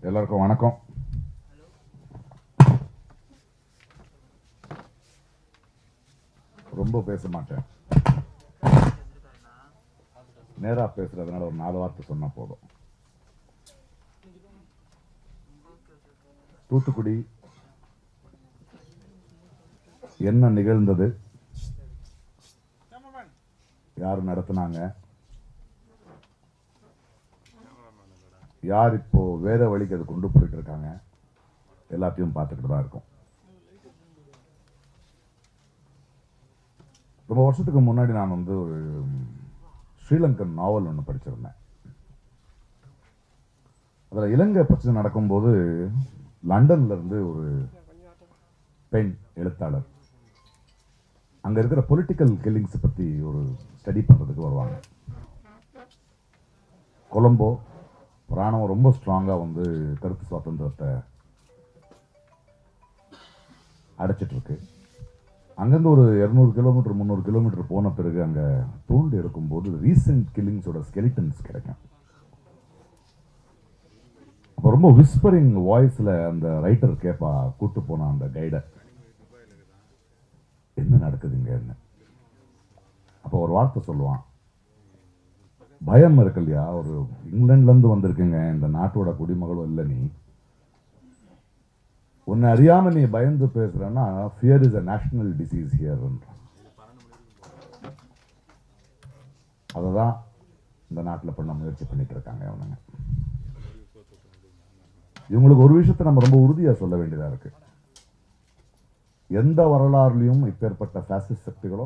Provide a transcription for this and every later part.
எல்லாருக்கும் வணக்கம் ரொம்ப பேச மாட்டேன் நேரா பேசுறதுனால ஒரு நாலு வார்த்தை சொன்னா போதும் தூத்துக்குடி என்ன நிகழ்ந்தது யார் நடத்துனாங்க யார் இப்போ வேற வழிக்கு அது கொண்டு போயிட்டு இருக்காங்க எல்லாத்தையும் பார்த்துக்கிட்டு தான் இருக்கும் ரொம்ப வருஷத்துக்கு முன்னாடி நான் வந்து ஒரு ஸ்ரீலங்கன் நாவல் ஒன்று படிச்சிருந்தேன் அதில் இலங்கை பிரச்சனை நடக்கும்போது லண்டன்ல இருந்து ஒரு பெண் எழுத்தாளர் அங்க இருக்கிற பொலிட்டிக்கல் கில்லிங்ஸ் பத்தி ஒரு ஸ்டடி பண்றதுக்கு வருவாங்க கொலம்போ ராணுவம் ரொம்ப ஸ்ட்ராங்கா வந்து கருத்து சுதந்திரத்தை அடைச்சிட்டு இருக்கு அங்கேருந்து ஒரு இரநூறு கிலோமீட்டர் முந்நூறு கிலோமீட்டர் போன பிறகு அங்கே தோண்டி எடுக்கும்போது ரீசெண்ட் கில்லிங்ஸோட ஸ்கெலிட்டன்ஸ் கிடைக்கும் அப்போ ரொம்ப விஸ்பரிங் வாய்ஸில் அந்த ரைட்டர் கேட்பா கூட்டு போன அந்த கைடை என்ன நடக்குதுங்கன்னு அப்போ ஒரு வார்த்தை சொல்லுவான் பயம் இருக்கு இல்லையா ஒரு இங்கிலாந்துலேருந்து வந்திருக்குங்க இந்த நாட்டோட குடிமகளும் இல்லை நீ உன்னை அறியாம நீ பயந்து பேசுறன்னா fear is a national disease here அதை தான் இந்த நாட்டில் பண்ண முயற்சி பண்ணிட்டு இருக்காங்க அவனுங்க இவங்களுக்கு ஒரு விஷயத்தை நம்ம ரொம்ப உறுதியா சொல்ல வேண்டியதா இருக்கு எந்த வரலாறுலையும் இப்பேற்பட்ட ஃபேசிஸ்ட் சக்திகளோ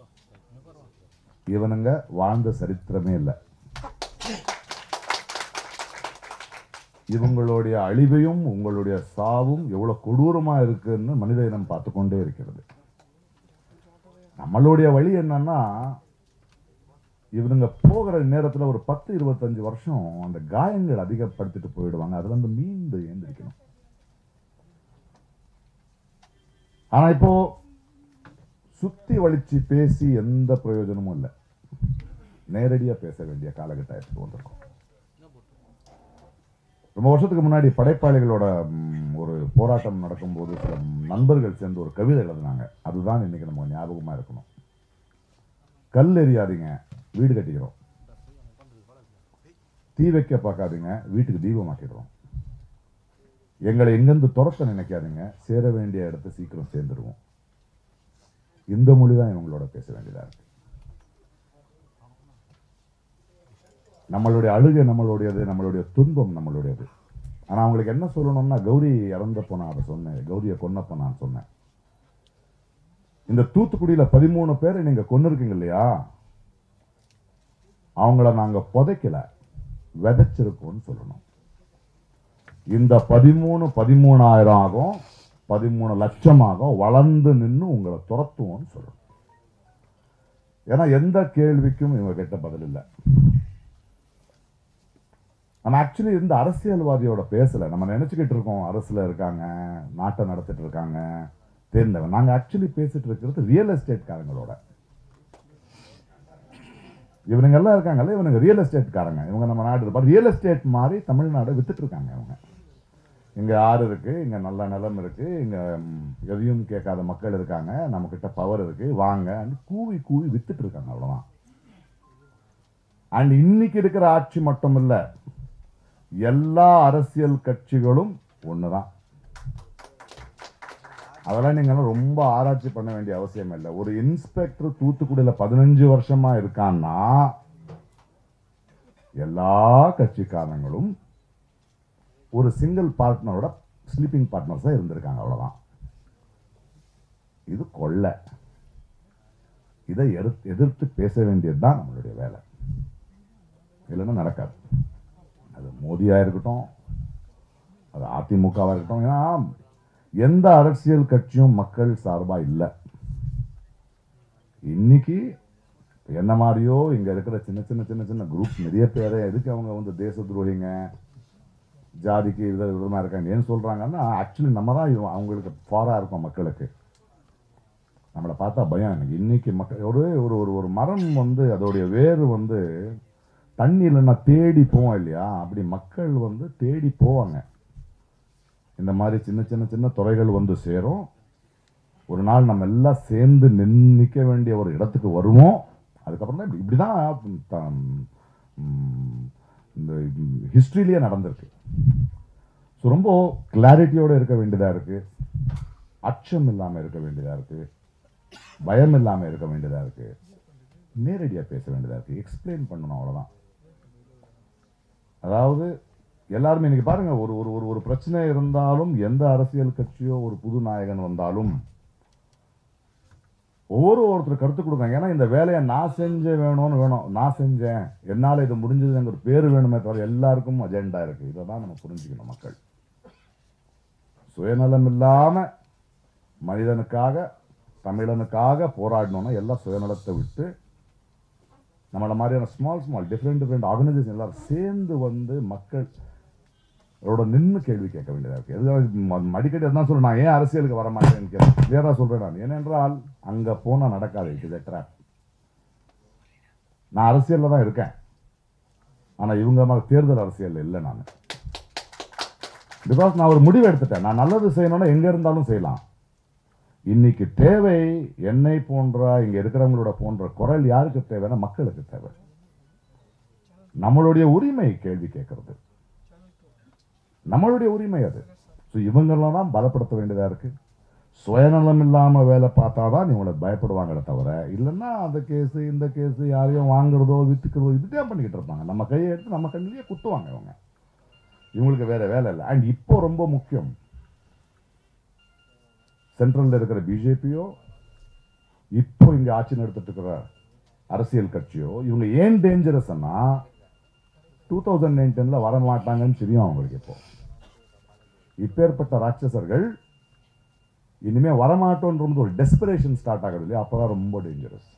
இவனுங்க வாழ்ந்த சரித்திரமே இல்லை இவங்களுடைய அழிவையும் உங்களுடைய சாவும் எவ்வளவு கொடூரமா இருக்குன்னு மனித இனம் பார்த்து கொண்டே இருக்கிறது நம்மளுடைய வழி என்னன்னா இவனுங்க போகிற நேரத்துல ஒரு பத்து இருபத்தஞ்சு வருஷம் அந்த காயங்கள் அதிகப்படுத்திட்டு போயிடுவாங்க அதுல இருந்து மீண்டு எழுந்திருக்கணும் ஆனா இப்போ சுத்தி வலிச்சு பேசி எந்த பிரயோஜனமும் இல்லை நேரடியா பேச வேண்டிய காலகட்டத்துக்கு வந்திருக்கோம் ரொம்ப வருஷத்துக்கு முன்னாடி படைப்பாளிகளோட ம், ஒரு போராட்டம் நடக்கும்போது சில நண்பர்கள் சேர்ந்து ஒரு கவிதை எழுதினாங்க அதுதான் இன்னைக்கு நம்ம ஞாபகமா இருக்கணும் கல் எறியாதீங்க வீடு கட்டிக்கிறோம் தீ வைக்க பார்க்காதீங்க வீட்டுக்கு தீபமாக்கிடுறோம் எங்களை எங்கிருந்து துரத்த நினைக்காதீங்க சேர வேண்டிய இடத்த சீக்கிரம் சேர்ந்துருவோம் இந்த மொழி தான் இவங்களோட பேச வேண்டியதா இருக்கு நம்மளுடைய அழுகை நம்மளுடையது நம்மளுடைய துன்பம் நம்மளுடையது ஆனா அவங்களுக்கு என்ன சொல்லணும்னா கௌரி இறந்தப்போ நான் அதை சொன்னேன் கௌரியை கொன்னப்போ நான் சொன்னேன் இந்த தூத்துக்குடியில பதிமூணு பேரை நீங்க கொன்னு இருக்கீங்க இல்லையா அவங்கள நாங்க புதைக்கல விதைச்சிருக்கோம்னு சொல்லணும் இந்த பதிமூணு பதிமூணாயிரம் ஆகும் பதிமூணு லட்சம் ஆகும் வளர்ந்து நின்று உங்களை துரத்துவோம்னு சொல்லணும் ஏன்னா எந்த கேள்விக்கும் இவங்க கிட்ட பதில் இல்லை நம்ம ஆக்சுவலி இந்த அரசியல்வாதியோட பேசல நம்ம நினைச்சுக்கிட்டு இருக்கோம் அரசுல இருக்காங்க நாட்டை நடத்திட்டு இருக்காங்க தேர்ந்தவன் நாங்க ஆக்சுவலி பேசிட்டு இருக்கிறது ரியல் எஸ்டேட் காரங்களோட இவனுங்க எல்லாம் இருக்காங்கல்ல இவனுங்க ரியல் எஸ்டேட் காரங்க இவங்க நம்ம நாடு ரியல் எஸ்டேட் மாதிரி தமிழ்நாடை வித்துட்டு இருக்காங்க இவங்க இங்க ஆறு இருக்கு இங்க நல்ல நிலம் இருக்கு இங்க ம், எதையும் கேட்காத மக்கள் இருக்காங்க நம்ம கிட்ட பவர் இருக்கு வாங்க கூவி கூவி வித்துட்டு இருக்காங்க அவ்வளவுதான் அண்ட் இன்னைக்கு இருக்கிற ஆட்சி மட்டும் இல்ல எல்லா அரசியல் கட்சிகளும் ஒண்ணுதான் அதெல்லாம் நீங்க எல்லாம் ரொம்ப ஆராய்ச்சி பண்ண வேண்டிய அவசியம் இல்லை ஒரு இன்ஸ்பெக்டர் தூத்துக்குடியில பதினஞ்சு வருஷமா இருக்கான்னா எல்லா கட்சிக்காரங்களும் ஒரு சிங்கிள் பார்ட்னரோட ஸ்லீப்பிங் பார்ட்னர்ஸா இருந்திருக்காங்க அவ்வளவுதான் இது கொள்ளை இதை எதிர்த்து எதிர்த்து பேச வேண்டியது தான் நம்மளுடைய வேலை இல்லைன்னா நடக்காது அது மோடியா இருக்கட்டும் அது அதிமுகவா இருக்கட்டும் ஏன்னா எந்த அரசியல் கட்சியும் மக்கள் சார்பா இல்லை இன்னைக்கு என்ன மாதிரியோ இங்க இருக்கிற சின்ன சின்ன சின்ன சின்ன குரூப் நிறைய பேரை எதுக்கு அவங்க வந்து தேச துரோகிங்க ஜாதிக்கு இது விதமா இருக்காங்க ஏன் சொல்றாங்கன்னா ஆக்சுவலி நம்ம தான் இவன் அவங்களுக்கு ஃபாரா இருக்கும் மக்களுக்கு நம்மளை பார்த்தா பயம் எனக்கு இன்னைக்கு மக்கள் ஒரு ஒரு ஒரு ஒரு மரம் வந்து அதோடைய வேர் வந்து தண்ணி இல்லைன்னா தேடி போவோம் இல்லையா அப்படி மக்கள் வந்து தேடி போவாங்க இந்த மாதிரி சின்ன சின்ன சின்ன துறைகள் வந்து சேரும் ஒரு நாள் நம்ம எல்லாம் சேர்ந்து நின் நிற்க வேண்டிய ஒரு இடத்துக்கு வருவோம் அதுக்கப்புறம் தான் இப்படி தான் த- ம், இந்த ஹிஸ்ட்ரியிலேயே நடந்திருக்கு ஸோ ரொம்ப கிளாரிட்டியோடு இருக்க வேண்டியதாக இருக்குது அச்சம் இல்லாமல் இருக்க வேண்டியதாக இருக்குது பயம் இல்லாமல் இருக்க வேண்டியதாக இருக்குது நேரடியாக பேச வேண்டியதாக இருக்குது எக்ஸ்பிளைன் பண்ணணும் அவ்வளோதான் அதாவது எல்லாருமே இன்னைக்கு பாருங்க ஒரு ஒரு ஒரு ஒரு பிரச்சனை இருந்தாலும் எந்த அரசியல் கட்சியோ ஒரு புது நாயகன் வந்தாலும் ஒவ்வொரு ஒருத்தர் கருத்து கொடுக்காங்க ஏன்னா இந்த வேலையை நான் செஞ்ச வேணும்னு வேணும் நான் செஞ்சேன் என்னால் இது முடிஞ்சதுங்கிற ஒரு பேர் வேணுமே தவிர எல்லாருக்கும் அஜெண்டா இருக்கு இதை தான் நம்ம புரிஞ்சுக்கணும் மக்கள் சுயநலம் இல்லாம மனிதனுக்காக தமிழனுக்காக போராடணும்னா எல்லாம் சுயநலத்தை விட்டு நம்மள மாதிரியான small small different different organisation எல்லாரும் சேர்ந்து வந்து மக்கள் அவரோட நின்று கேள்வி கேட்க வேண்டியதாக இருக்குது எதுக்காக ம- அடிக்கடி அதான் சொல்றேன் நான் ஏன் அரசியலுக்கு வர மாட்டேன்னு கேட்க கிளியராக சொல்கிறேன் நான் ஏனென்றால் அங்கே போனால் நடக்காது இட் இஸ் ட்ராப் நான் அரசியலில் தான் இருக்கேன் ஆனால் இவங்க மாதிரி தேர்தல் அரசியல் இல்லை நான் பிகாஸ் நான் ஒரு முடிவு எடுத்துட்டேன் நான் நல்லது செய்யணும்னா எங்கே இருந்தாலும் செய்யலாம் இன்னைக்கு தேவை என்னை போன்ற இங்க இருக்கிறவங்களோட போன்ற குரல் யாருக்கு தேவைன்னா மக்களுக்கு தேவை நம்மளுடைய உரிமை கேள்வி கேட்கறது நம்மளுடைய உரிமை அது ஸோ இவங்கெல்லாம் தான் பலப்படுத்த வேண்டியதா இருக்கு சுயநலம் இல்லாம வேலை பார்த்தாதான் இவங்களை பயப்படுவாங்களே தவிர இல்லைன்னா அந்த கேஸ் இந்த கேஸ் யாரையும் வாங்குறதோ வித்துக்கிறதோ இதுக்கே பண்ணிக்கிட்டு இருப்பாங்க நம்ம கையை எடுத்து நம்ம கண்ணிலேயே குத்துவாங்க இவங்க இவங்களுக்கு வேற வேலை இல்லை அண்ட் இப்போ ரொம்ப முக்கியம் சென்ட்ரல்ல இருக்கிற பிஜேபியோ இப்போ இங்க ஆட்சி நடத்திட்டு இருக்கிற அரசியல் கட்சியோ இவங்க ஏன் டேஞ்சரஸ்னா டூ தௌசண்ட் நைன்டீன்ல வரமாட்டாங்கன்னு தெரியும் அவங்களுக்கு இப்போ இப்பேற்பட்ட ராட்சசர்கள் இனிமே வரமாட்டோன்ற ஒரு டெஸ்பிரேஷன் ஸ்டார்ட் ஆகுது இல்லையா அப்பதான் ரொம்ப டேஞ்சரஸ்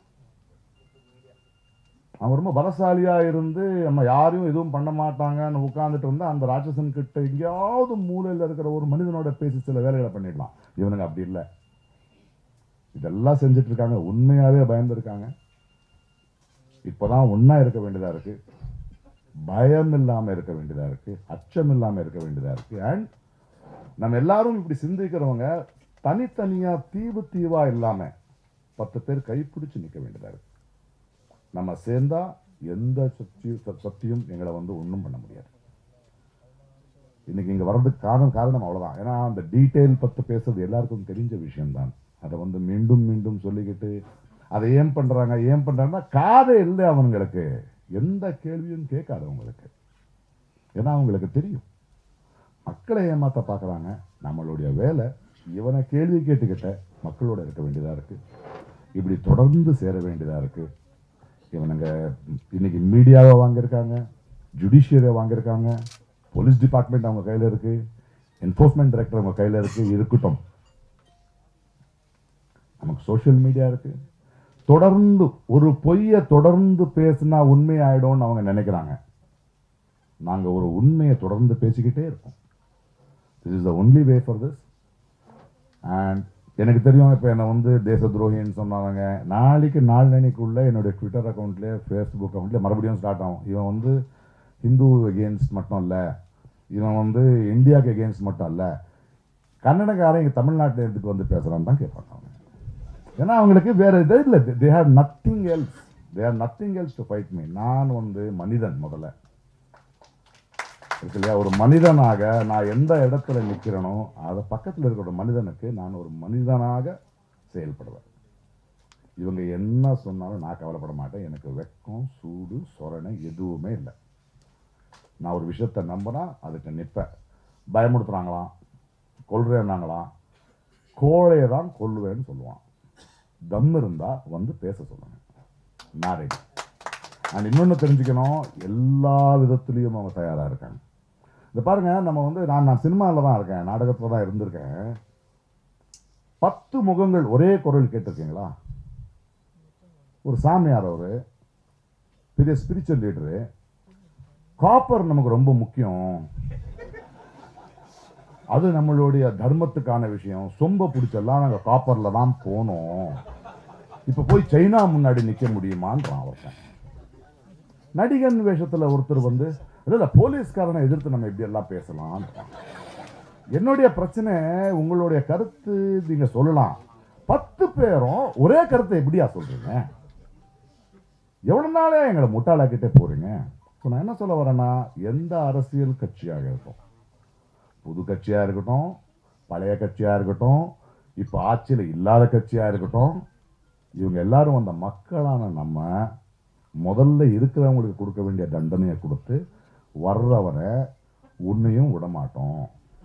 அவன் ரொம்ப பலசாலியா இருந்து நம்ம யாரையும் எதுவும் பண்ண மாட்டாங்கன்னு உட்கார்ந்துட்டு இருந்தா அந்த ராட்சசன் கிட்ட எங்கேயாவது மூலையில இருக்கிற ஒரு மனிதனோட பேசி சில வேலைகளை பண்ணிடலாம் இவனுங்க அப்படி இல்லை இதெல்லாம் செஞ்சுட்டு இருக்காங்க உண்மையாவே பயந்துருக்காங்க இப்பதான் ஒண்ணா இருக்க வேண்டியதா இருக்கு பயம் இல்லாம இருக்க வேண்டியதா இருக்கு அச்சம் இல்லாம இருக்க வேண்டியதா இருக்கு அண்ட் நம்ம எல்லாரும் இப்படி சிந்திக்கிறவங்க தனித்தனியா தீவு தீவா இல்லாம பத்து பேர் கைப்பிடிச்சு நிக்க வேண்டியதா இருக்கு நம்ம சேர்ந்தா எந்த சக்தி சக்தியும் எங்களை வந்து ஒன்றும் பண்ண முடியாது இன்னைக்கு இங்க வர்றதுக்கு காரணம் காரணம் அவ்வளவுதான் ஏன்னா அந்த டீட்டெயில் பத்தி பேசுறது எல்லாருக்கும் தெரிஞ்ச விஷயம்தான் அதை வந்து மீண்டும் மீண்டும் சொல்லிக்கிட்டு அதை ஏன் பண்றாங்க ஏன் பண்றாங்கன்னா காதை இல்லை அவங்களுக்கு எந்த கேள்வியும் கேட்காது அவங்களுக்கு ஏன்னா அவங்களுக்கு தெரியும் மக்களை ஏமாத்த பார்க்கறாங்க நம்மளுடைய வேலை இவனை கேள்வி கேட்டுக்கிட்ட மக்களோட இருக்க வேண்டியதா இருக்கு இப்படி தொடர்ந்து சேர வேண்டியதா இருக்கு இவனுங்க இன்னைக்கு மீடியாவை வாங்கியிருக்காங்க ஜுடிஷியரியை வாங்கியிருக்காங்க போலீஸ் டிபார்ட்மெண்ட் அவங்க கையில் இருக்கு என்ஃபோர்ஸ்மெண்ட் டைரக்டர் அவங்க கையில் இருக்கு இருக்கட்டும் நமக்கு சோஷியல் மீடியா இருக்கு தொடர்ந்து ஒரு பொய்யை தொடர்ந்து பேசினா உண்மை ஆயிடும்னு அவங்க நினைக்கிறாங்க நாங்க ஒரு உண்மையை தொடர்ந்து பேசிக்கிட்டே இருக்கோம் this is the only way for this and எனக்கு தெரியும் இப்போ என்னை வந்து தேச துரோகின்னு சொன்னாங்க நாளைக்கு நாளனைக்குள்ள என்னுடைய ட்விட்டர் அக்கௌண்ட்லேயே ஃபேஸ்புக் அக்கௌண்ட்லேயே மறுபடியும் ஸ்டார்ட் ஆகும் இவன் வந்து ஹிந்து அகேன்ஸ்ட் மட்டும் இல்லை இவன் வந்து இந்தியாவுக்கு அகேன்ஸ்ட் மட்டும் இல்லை கன்னடக்காரன் இங்கே தமிழ்நாட்டில் எடுத்துட்டு வந்து பேசுகிறான்னு தான் கேட்பாங்க அவங்க ஏன்னா அவங்களுக்கு வேற இதே இல்லை they have nothing else they have nothing else to fight me நான் வந்து மனிதன் முதல்ல இருக்கு இல்லையா ஒரு மனிதனாக நான் எந்த இடத்துல நிற்கிறேனோ அதை பக்கத்தில் இருக்கிற ஒரு மனிதனுக்கு நான் ஒரு மனிதனாக செயல்படுவேன் இவங்க என்ன சொன்னாலும் நான் கவலைப்பட மாட்டேன் எனக்கு வெக்கம் சூடு சொரணை எதுவுமே இல்லை நான் ஒரு விஷயத்தை நம்பினா அதுக்கு நிற்பேன் பயமுறுத்துறாங்களாம் கொல்றேன்னாங்களாம் கோழையை தான் கொல்லுவேன்னு சொல்லுவான் தம் இருந்தா வந்து பேச சொல்லுங்க நான் ரெடி அண்ட் இன்னொன்று தெரிஞ்சுக்கணும் எல்லா விதத்துலேயும் அவங்க தயாராக இருக்காங்க இந்த பாருங்க நம்ம வந்து நான் நான் சினிமாவில் தான் இருக்கேன் நாடகத்தில் தான் இருந்திருக்கேன் பத்து முகங்கள் ஒரே குரல் கேட்டிருக்கீங்களா ஒரு சாமியார் அவரு பெரிய ஸ்பிரிச்சுவல் லீடரு காப்பர் நமக்கு ரொம்ப முக்கியம் அது நம்மளுடைய தர்மத்துக்கான விஷயம் சொம்ப பிடிச்செல்லாம் நாங்கள் காப்பரில் தான் போனோம் இப்போ போய் சைனா முன்னாடி நிற்க முடியுமான்றான் ஒருத்தன் நடிகன் வேஷத்துல ஒருத்தர் வந்து இல்ல இல்ல போலீஸ்காரனை எதிர்த்து நம்ம இப்படி எல்லாம் பேசலாம் என்னுடைய பிரச்சனை உங்களுடைய கருத்து நீங்க சொல்லலாம் பத்து பேரும் ஒரே கருத்தை எப்படியா சொல்றீங்க எவ்வளவு நாளே எங்களை முட்டாளாக்கிட்டே போறீங்க ஸோ நான் என்ன சொல்ல வரேன்னா எந்த அரசியல் கட்சியாக இருக்கும் புது கட்சியா இருக்கட்டும் பழைய கட்சியா இருக்கட்டும் இப்போ ஆட்சியில் இல்லாத கட்சியா இருக்கட்டும் இவங்க எல்லாரும் அந்த மக்களான நம்ம முதல்ல இருக்கிறவங்களுக்கு கொடுக்க வேண்டிய தண்டனையை கொடுத்து வர்றவரை உன்னையும் விட மாட்டோம்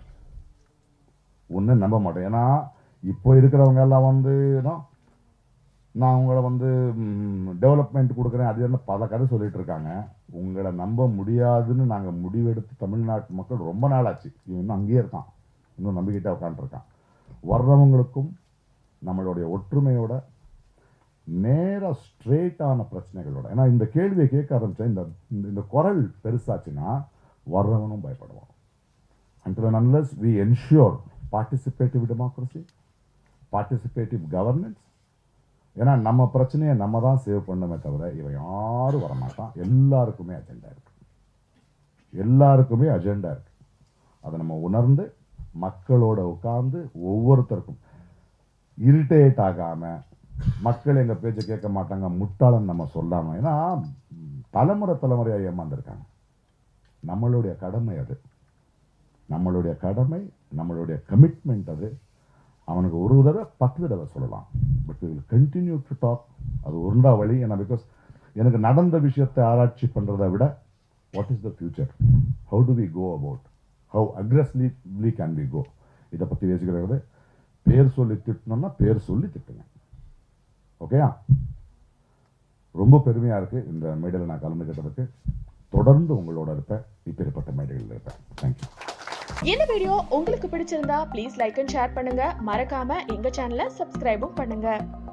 உன்னை நம்ப மாட்டோம் ஏன்னா இப்போ இருக்கிறவங்க எல்லாம் வந்து ஏதோ நான் உங்களை வந்து டெவலப்மெண்ட் கொடுக்குறேன் அது என்ன பல கதை சொல்லிட்டு இருக்காங்க உங்களை நம்ப முடியாதுன்னு நாங்கள் முடிவெடுத்து தமிழ்நாட்டு மக்கள் ரொம்ப நாள் ஆச்சு இவன் இன்னும் அங்கேயே இருக்கான் இன்னும் நம்பிக்கிட்டே உட்காந்துருக்கான் வர்றவங்களுக்கும் நம்மளுடைய ஒற்றுமையோட நேராக ஸ்ட்ரெயிட்டான பிரச்சனைகளோட ஏன்னா இந்த கேள்வியை கேட்க ஆரம்பிச்சா இந்த இந்த- இந்த குரல் பெருசாச்சுன்னா வர்றவனும் பயப்படுவான் until and unless we ensure participative democracy participative governance ஏன்னா நம்ம பிரச்சனையை நம்ம தான் சேவ் பண்ணமே தவிர இவன் யாரும் வரமாட்டான் எல்லாருக்குமே அஜெண்டா இருக்கு எல்லாருக்குமே அஜெண்டா இருக்கு அதை நம்ம உணர்ந்து மக்களோட உட்கார்ந்து ஒவ்வொருத்தருக்கும் இரிட்டேட் ஆகாம மக்கள் எங்க பேச்சை கேட்க மாட்டாங்க முட்டாளன் நம்ம சொல்லாம ஏன்னா ம், தலைமுறை தலைமுறையா ஏமாந்துருக்காங்க நம்மளுடைய கடமை அது நம்மளுடைய கடமை நம்மளுடைய கமிட்மெண்ட் அது அவனுக்கு ஒரு தடவை பத்து தடவை சொல்லலாம் but will continue to talk அது ஒருண்டா வழி ஏன்னா பிகாஸ் எனக்கு நடந்த விஷயத்தை ஆராய்ச்சி பண்ணுறதை விட what is the future how to we go about how aggressively can we go இதை பற்றி பேசிக்கிறது பேர் சொல்லி திட்டணும்னா பேர் சொல்லி திட்டுங்க ஓகேயா ரொம்ப பெருமையாக இருக்குது இந்த மேடையில் நான் கலந்துக்கிட்டதுக்கு தொடர்ந்து உங்களோட இருப்பேன் இப்பேற்பட்ட மேடைகளில் இருப்பேன் தேங்க்யூ இந்த வீடியோ உங்களுக்கு பிடிச்சிருந்தா ப்ளீஸ் லைக் அண்ட் ஷேர் பண்ணுங்க மறக்காம எங்க சேனலை சப்ஸ்கிரைபும் பண்ணுங்க